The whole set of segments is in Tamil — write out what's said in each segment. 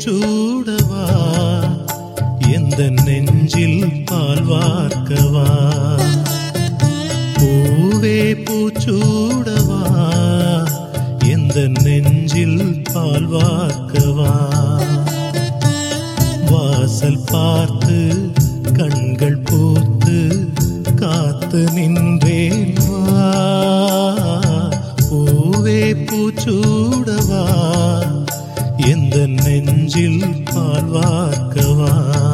பூச்சூடவா எந்த நெஞ்சில் பால் வார்க்கவா பூவே பூச்சூடவா எந்த நெஞ்சில் பால் வார்க்கவா வாசல் பார்த்து கண்கள் பூத்து காத்து நின்றேன் வா பூவே பூச்சூடவா எந்த நெஞ்சில் பால் வார்க்கவா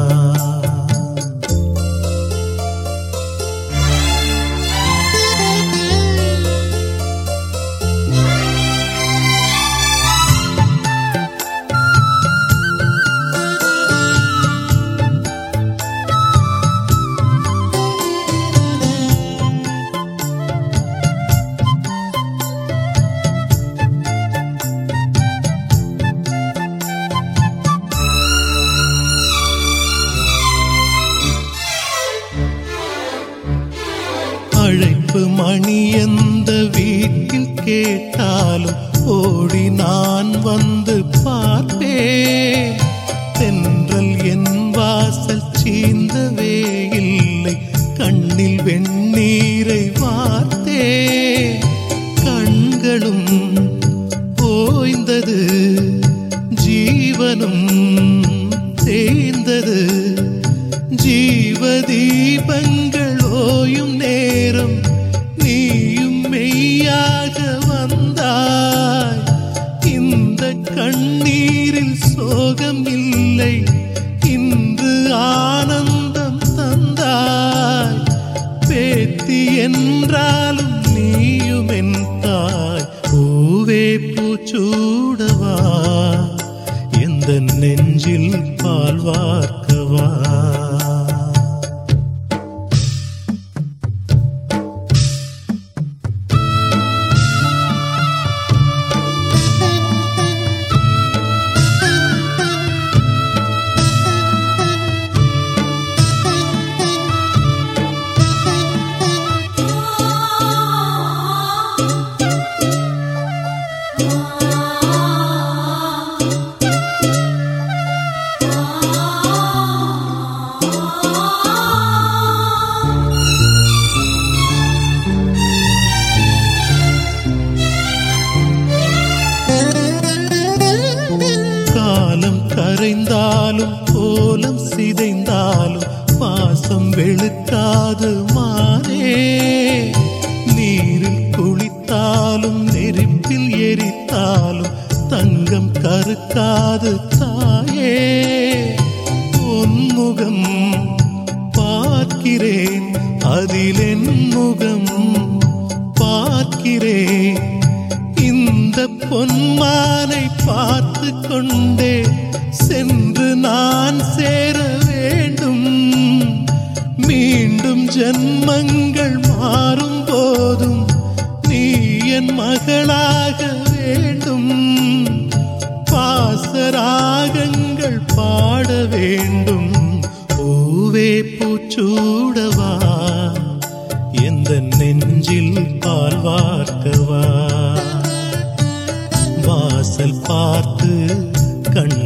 அழைப்பு மணி எந்த வீட்டில் கேட்டாலும் ஓடி நான் வந்து பார்ப்பேன் தென்றல் என் வாசல் சீந்தவே இல்லை கண்ணில் வெண்ணீரை வார்த்தே கண்களும் ஓய்ந்தது ஜீவனும் தேய்ந்தது ஜீவ தீபங்கள் ஓயும் நேரம் நீயும் மெய்யாக வந்தாய் இந்த கண்ணீரில் சோகம் இல்லை இன்று ஆனந்தம் தந்தாய் பேத்தி என்றாலும் நீயும் என் தாய் பூவே பூச்சூடவா எந்த நெஞ்சில் பால் வார்க்கவா காலம் கரைந்தாலும் கோலம் சிதைந்தாலும் பாசம் வெளுக்காது மானே நீரில் குளித்தாலும் நெருப்பில் எரித்தாலும் தங்கம் கருக்காது தாயே உன்முகம் பார்க்கிறேன் அதில் என் முகம் பார்க்கிறேன் இந்த பொன்மானை பார்த்து கொண்டே சென்று நான் சேர வேண்டும் மீண்டும் ஜன்மங்கள் மாறும் போதும் நீ என் மகளாக வேண்டும் பாசராகங்கள் பாட வேண்டும் பூவே பூச்சூடவா எந்த நெஞ்சில் பால் வார்க்கவா வாசல் பார்த்து கண்